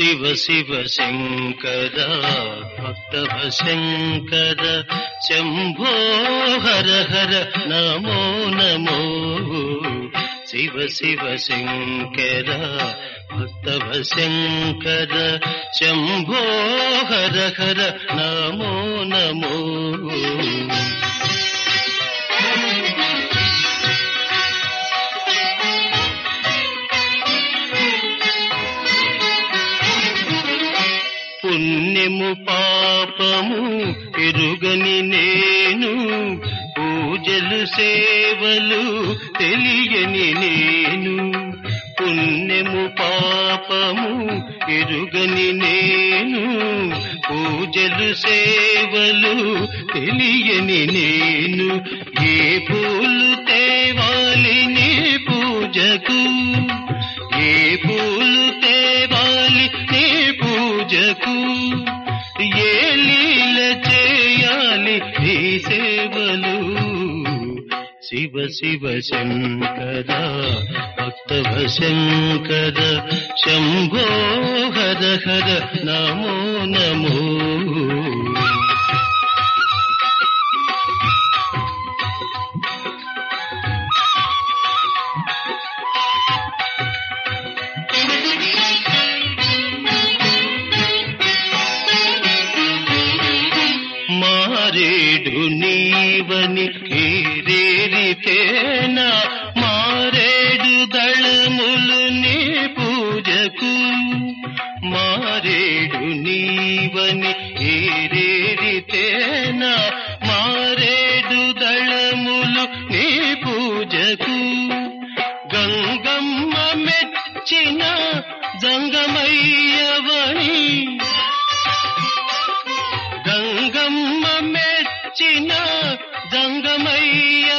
శివ శివ శంకర భక్తవ శంకర శంభో హర హర నమో నమో శివ శివ శంకర భక్తవ శంకర శంభో హర హర నమో నమో పుణ్యము పాపము ఎరుగని నేను పూజలు సేవలు తెలియని నేను పుణ్యము పాపము ఎరుగని నేను పూజలు సేవలు తెలియని నేను ఏ పూలు తేవాలి నీ పూజకు ఏ పూలు తేవాలి నీ పూజకు ఏ లీల చేయాలి నీ సేవలు శివ శివ శంకర భక్తవ శంకర శంభో హర హర నమో నమో మారేడు నీవని ఏరేరితేనా మారేడు దళములు నీ పూజకు మారేడు నీవని ఏరేరితేనా మారేడు దళములు నీ పూజకు గంగమ్మ మెచ్చిన జంగమయ్యవని గంగమ్మ మెచ్చిన గంగమయ్య